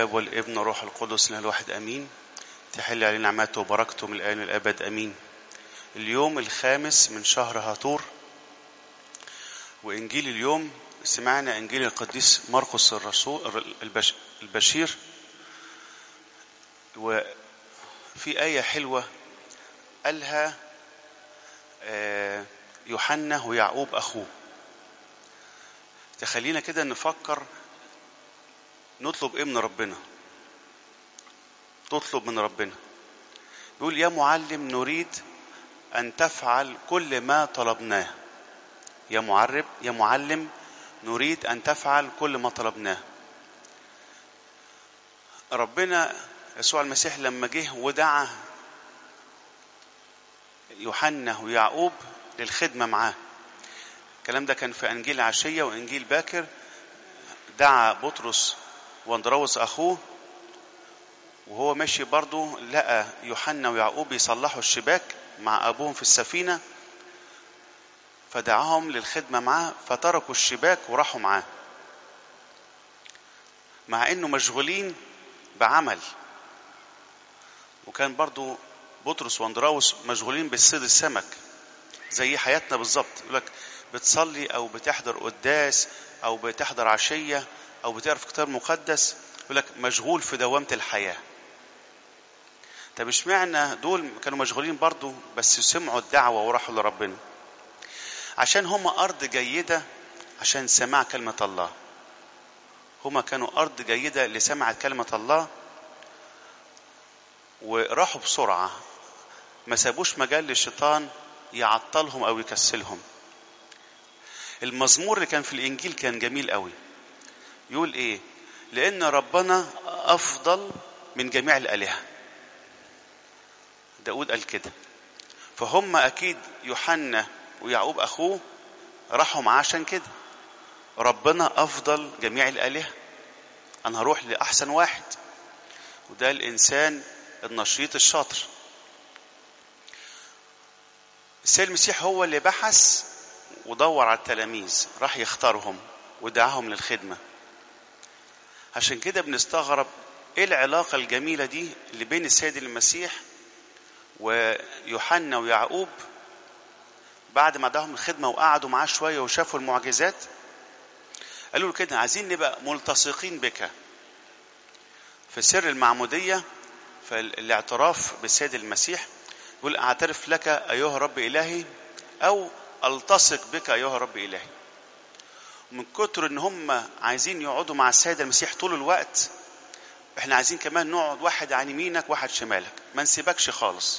الاب والابن والروح القدس له الواحد امين تحل علينا نعمته وبركته من الان والابد امين اليوم الخامس من شهر هاتور وانجيل اليوم سمعنا انجيل القديس مرقس الرسول البش البشير وفي ايه حلوه قالها يوحنا ويعقوب اخوه تخلينا كده نفكر نطلب ايه من ربنا تطلب من ربنا يقول يا معلم نريد ان تفعل كل ما طلبناه يا معرب يا معلم نريد ان تفعل كل ما طلبناه ربنا يسوع المسيح لما جه ودعا يوحنا ويعقوب للخدمة معاه الكلام ده كان في انجيل عشيه وانجيل باكر دعا بطرس واندراوس اخوه وهو ماشي برضه لقى يوحنا ويعقوب يصلحوا الشباك مع ابوهم في السفينه فدعاهم للخدمه معاه فتركوا الشباك وراحوا معاه مع انه مشغولين بعمل وكان برضه بطرس واندراوس مشغولين بالصيد السمك زي حياتنا بالظبط يقول لك بتصلي او بتحضر قداس او بتحضر عشيه او بتقرا في كتاب مقدس يقول لك مشغول في دوامه الحياه طب اشمعنى دول كانوا مشغولين برضو بس سمعوا الدعوه وراحوا لربنا عشان هم ارض جيده عشان سماع كلمه الله هما كانوا ارض جيده لسمع كلمه الله وراحوا بسرعه ما سابوش مجال للشيطان يعطلهم او يكسلهم المزمور اللي كان في الانجيل كان جميل قوي يقول ايه لان ربنا افضل من جميع الالهه داود قال كده فهم اكيد يوحنا ويعقوب اخوه راحوا معاه عشان كده ربنا افضل جميع الالهه انا هروح لاحسن واحد وده الانسان النشيط الشاطر السيد المسيح هو اللي بحث ودور على التلاميذ راح يختارهم ودعاهم للخدمة عشان كده بنستغرب ايه العلاقة الجميلة دي اللي بين السيد المسيح ويوحنا ويعقوب بعد ما دعاهم الخدمة وقعدوا معاه شوية وشافوا المعجزات قالوا له كده عايزين نبقى ملتصقين بك في سر المعمودية فالاعتراف بالسيد المسيح يقول اعترف لك ايها رب الهي او التصق بك ايها رب الهي من كتر ان هم عايزين يقعدوا مع السيد المسيح طول الوقت احنا عايزين كمان نقعد واحد عن يمينك واحد شمالك ما نسيبكش خالص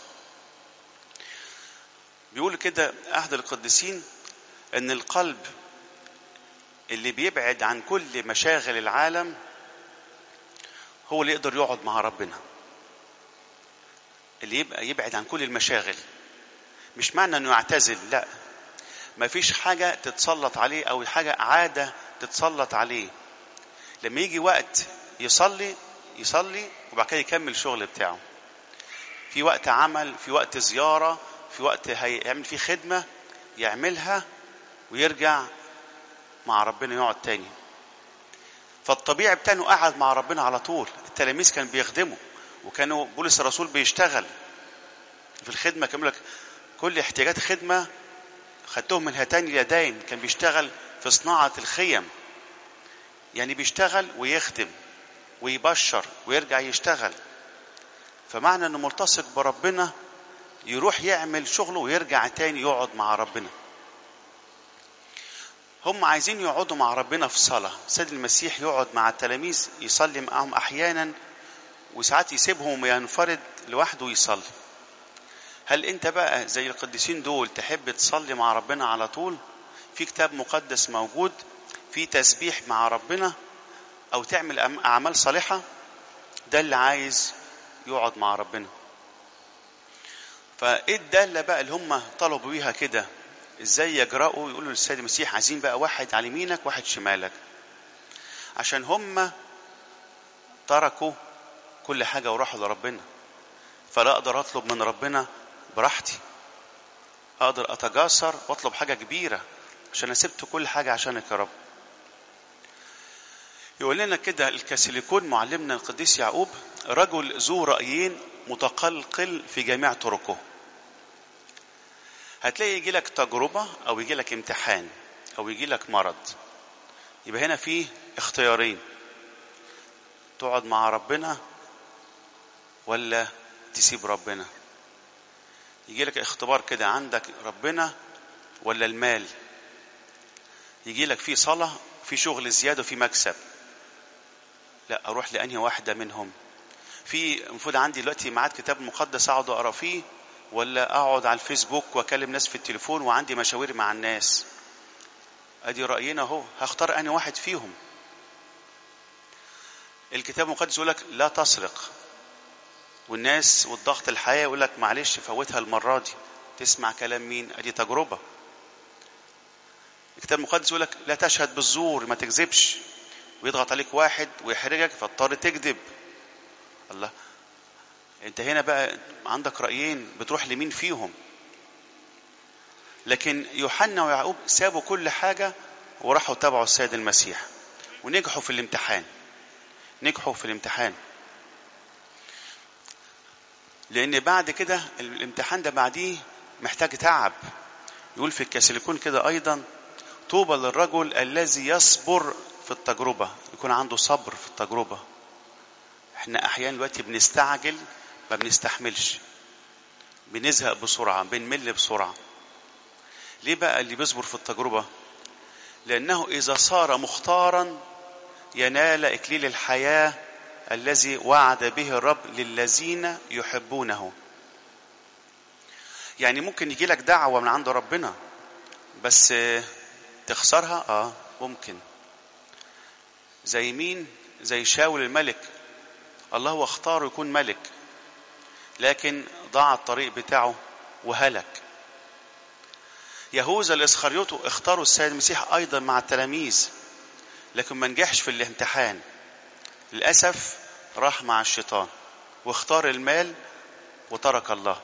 بيقول كده احد القديسين ان القلب اللي بيبعد عن كل مشاغل العالم هو اللي يقدر يقعد مع ربنا اللي يبقى يبعد عن كل المشاغل مش معنى انه يعتزل لا ما فيش حاجة تتسلط عليه او حاجة عادة تتسلط عليه لما يجي وقت يصلي يصلي وبعد كده يكمل الشغل بتاعه في وقت عمل في وقت زيارة في وقت هيعمل فيه خدمة يعملها ويرجع مع ربنا يقعد تاني فالطبيعي بتاعه قعد مع ربنا على طول التلاميذ كانوا بيخدموا وكانوا بولس الرسول بيشتغل في الخدمة كان لك كل احتياجات خدمة خدتهم من هاتين اليدين كان بيشتغل في صناعة الخيم يعني بيشتغل ويخدم ويبشر ويرجع يشتغل فمعنى انه ملتصق بربنا يروح يعمل شغله ويرجع تاني يقعد مع ربنا هم عايزين يقعدوا مع ربنا في صلاة سيد المسيح يقعد مع التلاميذ يصلي معهم أحيانا وساعات يسيبهم وينفرد لوحده ويصلي هل انت بقى زي القديسين دول تحب تصلي مع ربنا على طول في كتاب مقدس موجود في تسبيح مع ربنا او تعمل اعمال صالحه ده اللي عايز يقعد مع ربنا فايه الداله بقى اللي هم طلبوا بيها كده ازاي يجرؤوا يقولوا للسيد المسيح عايزين بقى واحد على يمينك واحد شمالك عشان هم تركوا كل حاجه وراحوا لربنا فلا اقدر اطلب من ربنا براحتي اقدر اتجاسر واطلب حاجه كبيره عشان انا سبت كل حاجه عشانك يا رب يقول لنا كده الكاسيليكون معلمنا القديس يعقوب رجل ذو رأيين متقلقل في جميع طرقه هتلاقي يجي لك تجربة أو يجي لك امتحان أو يجي لك مرض يبقى هنا في اختيارين تقعد مع ربنا ولا تسيب ربنا يجي لك اختبار كده عندك ربنا ولا المال يجي لك في صلاة في شغل زيادة وفي مكسب لا اروح لانهي واحدة منهم في المفروض عندي دلوقتي ميعاد كتاب مقدس اقعد اقرا فيه ولا اقعد على الفيسبوك واكلم ناس في التليفون وعندي مشاوير مع الناس ادي راينا اهو هختار انهي واحد فيهم الكتاب المقدس يقول لك لا تسرق والناس والضغط الحياه يقول لك معلش فوتها المره دي تسمع كلام مين ادي تجربه الكتاب المقدس يقول لك لا تشهد بالزور ما تكذبش ويضغط عليك واحد ويحرجك فاضطر تكذب الله انت هنا بقى عندك رايين بتروح لمين فيهم لكن يوحنا ويعقوب سابوا كل حاجه وراحوا تبعوا السيد المسيح ونجحوا في الامتحان نجحوا في الامتحان لان بعد كده الامتحان ده بعديه محتاج تعب يقول في الكاسيليكون كده ايضا طوبى للرجل الذي يصبر في التجربه يكون عنده صبر في التجربه احنا احيانا دلوقتي بنستعجل ما بنستحملش بنزهق بسرعه بنمل بسرعه ليه بقى اللي بيصبر في التجربه لانه اذا صار مختارا ينال اكليل الحياه الذي وعد به الرب للذين يحبونه يعني ممكن يجي لك دعوه من عند ربنا بس تخسرها اه ممكن زي مين زي شاول الملك الله هو اختاره يكون ملك لكن ضاع الطريق بتاعه وهلك يهوذا الاسخريوطو اختاروا السيد المسيح ايضا مع التلاميذ لكن ما نجحش في الامتحان للاسف راح مع الشيطان واختار المال وترك الله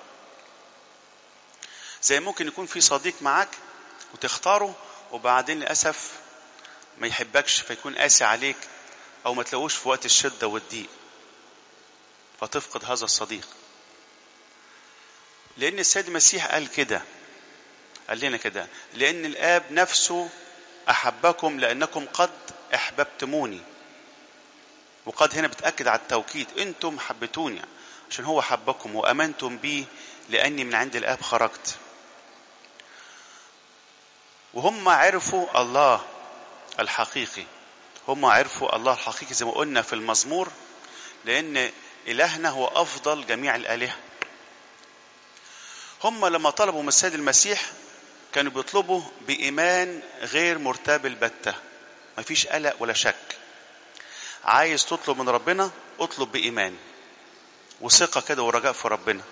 زي ممكن يكون في صديق معاك وتختاره وبعدين للاسف ما يحبكش فيكون قاسي عليك او ما تلاقوش في وقت الشده والضيق فتفقد هذا الصديق لان السيد المسيح قال كده قال لنا كده لان الاب نفسه احبكم لانكم قد احببتموني وقد هنا بتاكد على التوكيد انتم حبتوني عشان هو حبكم وامنتم بي لاني من عند الاب خرجت وهم عرفوا الله الحقيقي هم عرفوا الله الحقيقي زي ما قلنا في المزمور لان الهنا هو افضل جميع الالهه هم لما طلبوا من السيد المسيح كانوا بيطلبوا بايمان غير مرتاب البته مفيش قلق ولا شك عايز تطلب من ربنا اطلب بايمان وثقه كده ورجاء في ربنا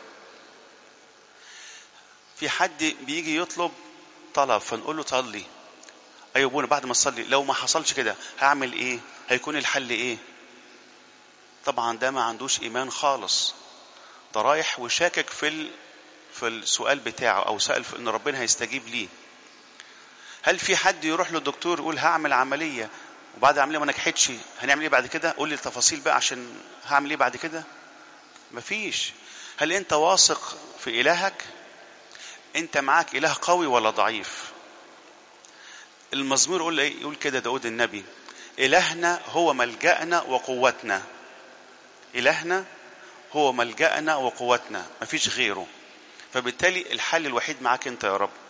في حد بيجي يطلب طلب فنقول له صلي ايوه ابونا بعد ما تصلي لو ما حصلش كده هعمل ايه هيكون الحل ايه طبعا ده ما عندوش ايمان خالص ده رايح وشاكك في ال... في السؤال بتاعه او سأل في ان ربنا هيستجيب ليه هل في حد يروح للدكتور يقول هعمل عمليه وبعد العمليه ما نجحتش هنعمل ايه بعد كده قول لي التفاصيل بقى عشان هعمل ايه بعد كده مفيش هل انت واثق في الهك انت معاك اله قوي ولا ضعيف المزمور يقول ايه يقول كده داود النبي الهنا هو ملجانا وقوتنا الهنا هو ملجانا وقوتنا مفيش غيره فبالتالي الحل الوحيد معاك انت يا رب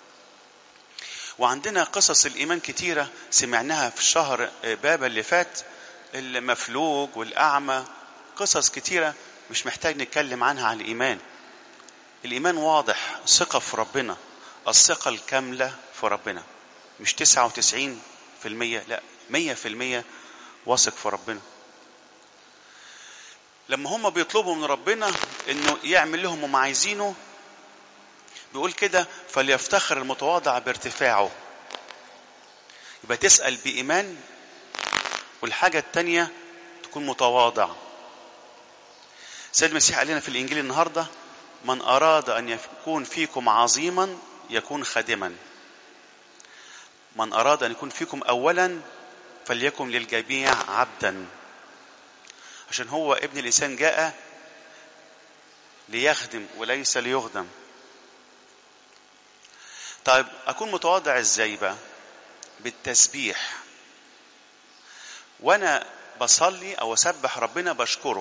وعندنا قصص الايمان كتيره سمعناها في الشهر بابا اللي فات المفلوج والاعمى قصص كتيره مش محتاج نتكلم عنها عن الايمان الايمان واضح ثقه في ربنا الثقه الكامله في ربنا مش 99 في المية لا مية في المية واثق في ربنا لما هم بيطلبوا من ربنا انه يعمل لهم وما عايزينه بيقول كده فليفتخر المتواضع بارتفاعه يبقى تسأل بإيمان والحاجة التانية تكون متواضع سيد المسيح قال لنا في الإنجيل النهاردة من أراد أن يكون فيكم عظيما يكون خادما من أراد أن يكون فيكم أولا فليكن للجميع عبدا عشان هو ابن الإنسان جاء ليخدم وليس ليخدم طيب أكون متواضع إزاي بقى بالتسبيح وأنا بصلي أو أسبح ربنا بشكره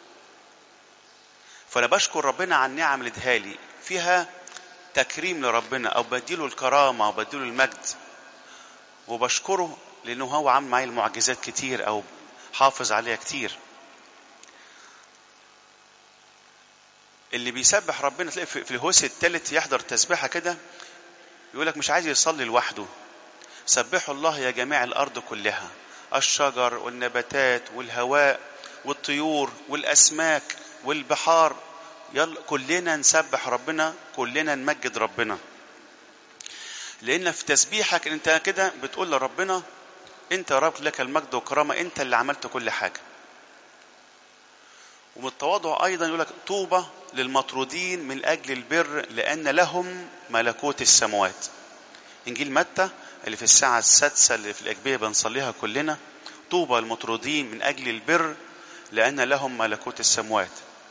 فأنا بشكر ربنا عن النعم اللي ادهالي فيها تكريم لربنا أو بديله الكرامة أو بديله المجد وبشكره لأنه هو عامل معايا المعجزات كتير أو حافظ عليها كتير اللي بيسبح ربنا تلاقي في الهوس الثالث يحضر تسبيحة كده يقول لك مش عايز يصلي لوحده سبحوا الله يا جميع الأرض كلها الشجر والنباتات والهواء والطيور والأسماك والبحار يلا كلنا نسبح ربنا كلنا نمجد ربنا لأن في تسبيحك أنت كده بتقول لربنا أنت يا رب لك المجد والكرامة أنت اللي عملت كل حاجة ومن التواضع أيضا يقول لك طوبى للمطرودين من أجل البر لأن لهم ملكوت السماوات إنجيل متى اللي في الساعة السادسة اللي في الأجبية بنصليها كلنا طوبى المطرودين من أجل البر لأن لهم ملكوت السماوات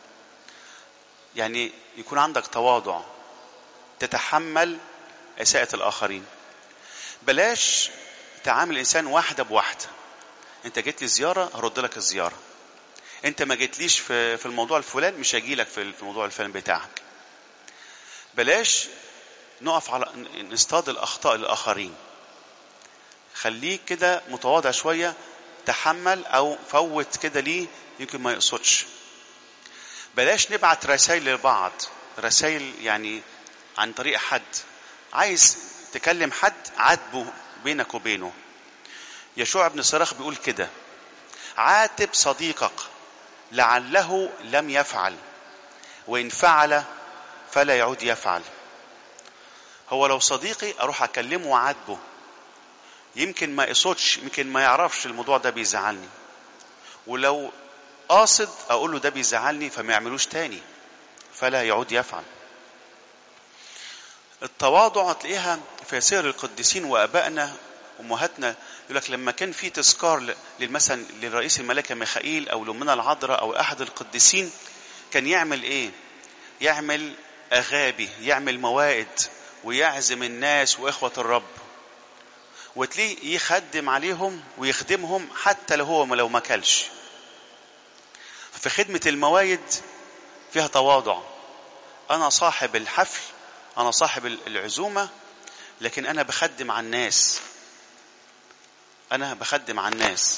يعني يكون عندك تواضع تتحمل إساءة الآخرين بلاش تعامل الإنسان واحدة بواحدة أنت جيت لي زيارة هرد لك الزيارة أنت ما جيتليش في في الموضوع الفلاني مش هجي لك في الموضوع الفلاني بتاعك بلاش نقف على نصطاد الأخطاء للآخرين خليك كده متواضع شوية تحمل أو فوت كده ليه يمكن ما يقصدش بلاش نبعت رسائل لبعض رسائل يعني عن طريق حد عايز تكلم حد عاتبه بينك وبينه يشوع بن صراخ بيقول كده عاتب صديقك لعله لم يفعل وإن فعل فلا يعود يفعل هو لو صديقي أروح أكلمه وأعاتبه يمكن ما يقصدش يمكن ما يعرفش الموضوع ده بيزعلني ولو قاصد اقول له ده بيزعلني فما يعملوش تاني فلا يعود يفعل التواضع تلاقيها في سير القديسين وابائنا امهاتنا يقول لك لما كان في تذكار مثلا للرئيس الملائكه ميخائيل او لامنا العذراء او احد القديسين كان يعمل ايه؟ يعمل اغابي يعمل موائد ويعزم الناس واخوه الرب وتلاقيه يخدم عليهم ويخدمهم حتى لو هو لو ما كلش في خدمة الموايد فيها تواضع أنا صاحب الحفل أنا صاحب العزومة لكن أنا بخدم على الناس أنا بخدم على الناس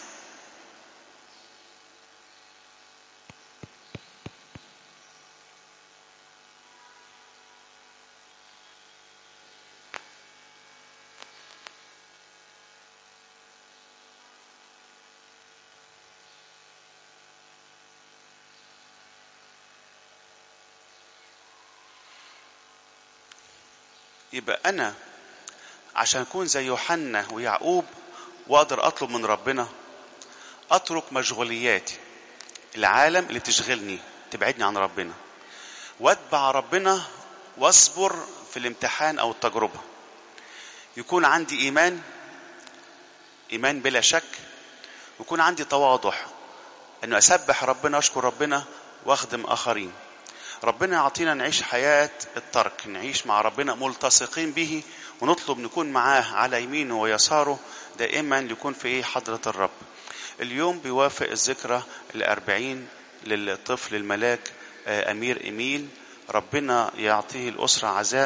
يبقى أنا عشان أكون زي يوحنا ويعقوب وأقدر أطلب من ربنا أترك مشغولياتي العالم اللي تشغلني تبعدني عن ربنا واتبع ربنا واصبر في الامتحان أو التجربة يكون عندي إيمان إيمان بلا شك ويكون عندي تواضع أنه أسبح ربنا وأشكر ربنا وأخدم آخرين ربنا يعطينا نعيش حياة الترك نعيش مع ربنا ملتصقين به ونطلب نكون معاه على يمينه ويساره دائما يكون في ايه حضرة الرب اليوم بيوافق الذكرى الأربعين للطفل الملاك أمير إميل ربنا يعطيه الأسرة عزاء